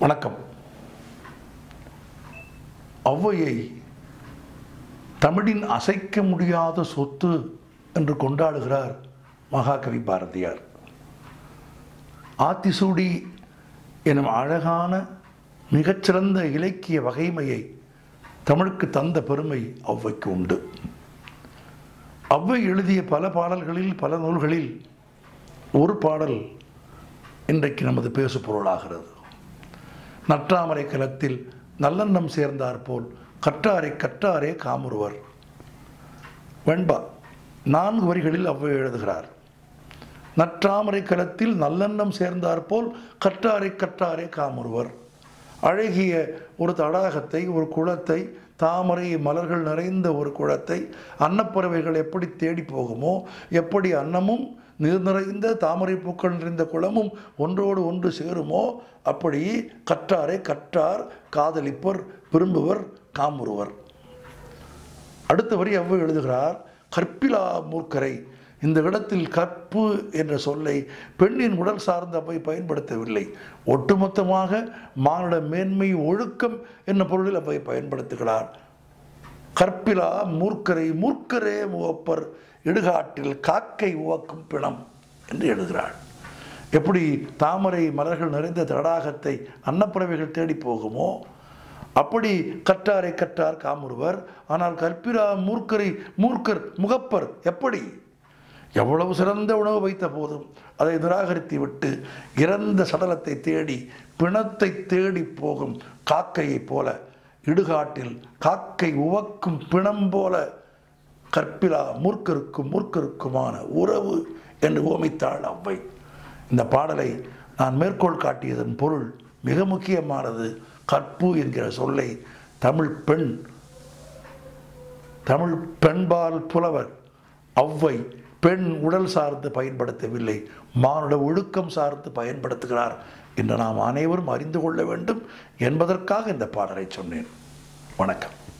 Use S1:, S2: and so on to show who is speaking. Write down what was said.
S1: வணக்கம் ஔவையை தமிழின் அசைக்க முடியாத சொத்து என்று கொண்டாடுகிறார் மகாகவி பாரதியார் ஆத்திசூடி எனும் அழகான மிகச்சிறந்த இலக்கிய வகைமையை தமிழுக்கு தந்த பெருமை ஔவைக்கு உண்டு ஔவை எழுதிய பல பாடல்களில் பல நூல்களில் ஒரு பாடல் இன்றைக்கு நமது பேசு பொருளாகிறது நற்றாமரை கலத்தில் நல்லெண்ணம் சேர்ந்தார் போல் கற்றாரை கற்றாரே காமுறுவர் வெண்பா நான்கு வரிகளில் ஔவை எழுதுகிறார் நற்றாமரை கலத்தில் நல்லெண்ணம் சேர்ந்தார் போல் கற்றாரை கற்றாரே காமுறுவர் அழகிய ஒரு தடாகத்தை ஒரு குளத்தை தாமரை மலர்கள் நிறைந்த ஒரு குளத்தை அன்னப்பறவைகள் எப்படி தேடி போகுமோ எப்படி அன்னமும் நீர் நிறைந்த தாமரை பூக்கள் நிறைந்த குளமும் ஒன்றோடு ஒன்று சேருமோ அப்படி கற்றாரை கற்றார் காதலிப்பர் விரும்புவர் காமுறுவர் அடுத்த வரி அவ்வை எழுதுகிறார் கற்பிலா மூர்க்கரை இந்த இடத்தில் கற்பு என்ற சொல்லை பெண்ணின் உடல் சார்ந்த அவை பயன்படுத்தவில்லை ஒட்டுமொத்தமாக மானுட மேன்மை ஒழுக்கம் என்ன பொருளில் அவை பயன்படுத்துகிறார் கற்பிலா மூர்க்கரை மூர்க்கரே முகப்பர் இடுகாட்டில் காக்கை உவக்கும் பிணம் என்று எழுதுகிறாள் எப்படி தாமரை மலர்கள் நிறைந்த தடாகத்தை அன்னப்பறவைகள் தேடி போகுமோ அப்படி கற்றாரை கற்றார் காமுறுவர் ஆனால் கற்பிரா மூர்க்கரை மூர்க்கர் முகப்பர் எப்படி எவ்வளவு சிறந்த உணவு வைத்த போதும் அதை நிராகரித்து விட்டு இறந்த சடலத்தை தேடி பிணத்தை தேடி போகும் காக்கையைப் போல இடுகாட்டில் காக்கை உவக்கும் பிணம் போல கற்பிலா மூர்க்கருக்கும் மூர்க்கருக்குமான உறவு என்று ஓமித்தாள் அவ்வை இந்த பாடலை நான் மேற்கோள் காட்டியதன் பொருள் மிக முக்கியமானது கற்பு என்கிற சொல்லை தமிழ் பெண் தமிழ் பெண்பால் புலவர் ஔவை பெண் உடல் சார்ந்து பயன்படுத்தவில்லை மானுட ஒழுக்கம் சார்ந்து பயன்படுத்துகிறார் என்று நாம் அனைவரும் அறிந்து கொள்ள வேண்டும் என்பதற்காக இந்த பாடலை சொன்னேன் வணக்கம்